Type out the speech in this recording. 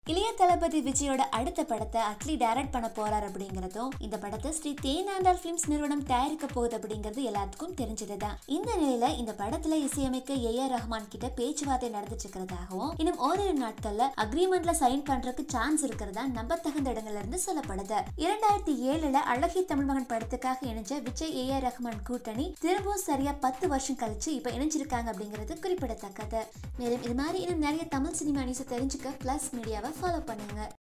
இளைய தளபதி விஜயோட அடுத்த படத்தை அட்லி டைரக்ட் பண்ண போறார் அப்படிங்கறதும் இந்த படத்தை ஸ்ரீ தேனாண்டால் பிலிம்ஸ் நிறுவனம் தயாரிக்க போகுது அப்படிங்கிறது எல்லாத்துக்கும் தெரிஞ்சதுதான் இந்த நிலையில இந்த படத்துல இசையமைக்க ஏ ஆர் ரஹ்மான் கிட்ட பேச்சுவார்த்தை நடந்துட்டு இருக்கிறதாகவும் இன்னும் ஓரிரு நாட்கள்ல அக்ரிமெண்ட்ல சைன் பண்றதுக்கு சான்ஸ் இருக்கிறதா நம்பத்தகுந்த இடங்கள்ல இருந்து சொல்லப்படுது இரண்டாயிரத்தி ஏழுல அழகி தமிழ் மகன் படத்துக்காக இணைஞ்ச விஜய் ஏ ஆர் ரஹ்மான் கூட்டணி திரும்பவும் சரியா பத்து வருஷம் கழிச்சு இப்ப இணைஞ்சிருக்காங்க அப்படிங்கிறது குறிப்பிடத்தக்கது மேலும் இது மாதிரி இன்னும் நிறைய தமிழ் சினிமா நியூஸ் தெரிஞ்சுக்க பிளஸ் மீடியாவை ஃபாலோ பண்ணுங்க